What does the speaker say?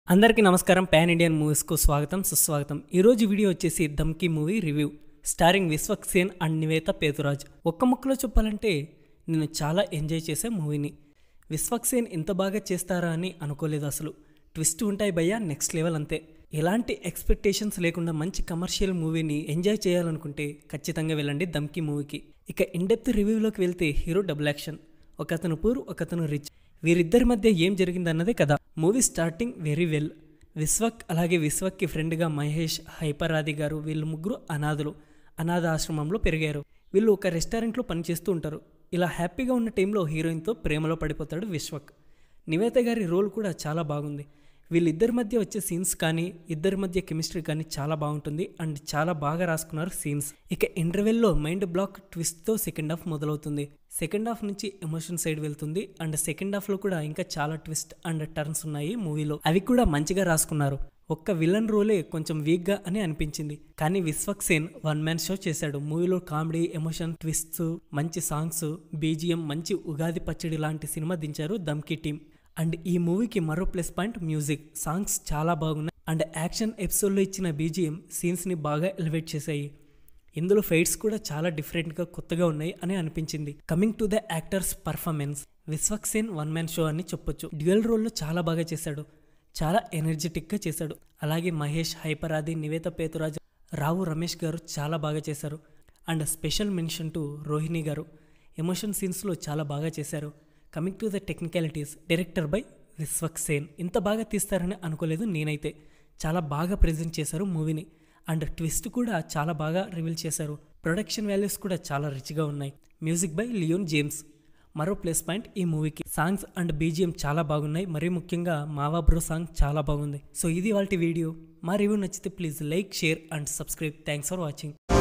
అందరికీ నమస్కారం pan Indian మూవీస్కు స్వాగతం సుస్వాగతం ఈరోజు వీడియో వచ్చేసి Dhamki movie review starring Vishwak Sen and Niveda Pethuraj ఒక్క ముక్కలో చెప్పాలంటే నేను చాలా ఎంజాయ్ చేసే మూవీని విశ్వక్ సేన్ ఇంత బాగా చేస్తారా అని అనుకోలేదు అసలు ట్విస్ట్ ఉంటాయి భయ్యా నెక్స్ట్ లెవెల్ అంతే ఎలాంటి ఎక్స్పెక్టేషన్స్ లేకుండా మంచి కమర్షియల్ మూవీని ఎంజాయ్ చేయాలనుకుంటే ఖచ్చితంగా వెళ్ళండి దమ్కి మూవీకి ఇక ఇన్డెప్త్ రివ్యూలోకి వెళ్తే హీరో డబుల్ యాక్షన్ ఒకతను పూర్ ఒకతను రిచ్ వీరిద్దరి మధ్య ఏం జరిగిందన్నదే కదా movie starting very well Vishwak అలాగే విశ్వక్కి ఫ్రెండ్గా మహేష్ హైపరాది గారు వీళ్ళు ముగ్గురు అనాథులు అనాథ ఆశ్రమంలో పెరిగారు వీళ్ళు ఒక రెస్టారెంట్లో పనిచేస్తూ ఉంటారు ఇలా హ్యాపీగా ఉన్న టైంలో హీరోయిన్తో ప్రేమలో పడిపోతాడు విశ్వక్ నివేత గారి రోల్ కూడా చాలా బాగుంది వీళ్ళిద్దరి మధ్య వచ్చే సీన్స్ కానీ ఇద్దరి మధ్య కెమిస్ట్రీ కానీ చాలా బాగుంటుంది అండ్ చాలా బాగా రాసుకున్నారు సీన్స్ ఇక ఇంటర్వెల్లో మైండ్ బ్లాక్ ట్విస్ట్తో సెకండ్ హాఫ్ మొదలవుతుంది సెకండ్ హాఫ్ నుంచి ఎమోషన్ సైడ్ వెళ్తుంది అండ్ సెకండ్ హాఫ్లో కూడా ఇంకా చాలా ట్విస్ట్ అండ్ టర్న్స్ ఉన్నాయి మూవీలో అవి కూడా మంచిగా రాసుకున్నారు ఒక్క విలన్ రోలే కొంచెం వీక్గా అని అనిపించింది కానీ Vishwak Sen one man show చేశాడు మూవీలో కామెడీ ఎమోషన్ ట్విస్ట్స్ మంచి సాంగ్స్ బీజిఎం మంచి ఉగాది పచ్చడి లాంటి సినిమా దించారు దమ్కి టీం అండ్ ఈ మూవీకి మరో ప్లస్ పాయింట్ మ్యూజిక్ సాంగ్స్ చాలా బాగున్నాయి అండ్ యాక్షన్ ఎపిసోడ్లో ఇచ్చిన బీజిఎం సీన్స్ని బాగా ఎలివేట్ చేశాయి ఇందులో ఫైట్స్ కూడా చాలా డిఫరెంట్గా కొత్తగా ఉన్నాయి అని అనిపించింది coming to the actors performance Vishwak Sen one man show అని చెప్పొచ్చు డ్యూయల్ రోల్లో చాలా బాగా చేశాడు చాలా ఎనర్జెటిక్గా చేశాడు అలాగే మహేష్ హైపరాది నివేత పేతురాజ్ రావు రమేష్ గారు చాలా బాగా చేశారు and special mention to Rohini garu emotion సీన్స్లో చాలా బాగా చేశారు coming to the technicalities director by Vishwak Sen ఇంత బాగా తీస్తారని అనుకోలేదు నేనైతే చాలా బాగా ప్రజెంట్ చేశారు మూవీని అండ్ ట్విస్ట్ కూడా చాలా బాగా రివీల్ చేశారు ప్రొడక్షన్ వాల్యూస్ కూడా చాలా రిచ్గా ఉన్నాయి మ్యూజిక్ బై లియోన్ జేమ్స్ మరో ప్లస్ పాయింట్ ఈ మూవీకి సాంగ్స్ అండ్ బీజిఎం చాలా బాగున్నాయి మరీ ముఖ్యంగా మావా బ్రో సాంగ్ చాలా బాగుంది సో ఇది వాళ్ళ వీడియో మా రివ్యూ నచ్చితే please like share and subscribe thanks for watching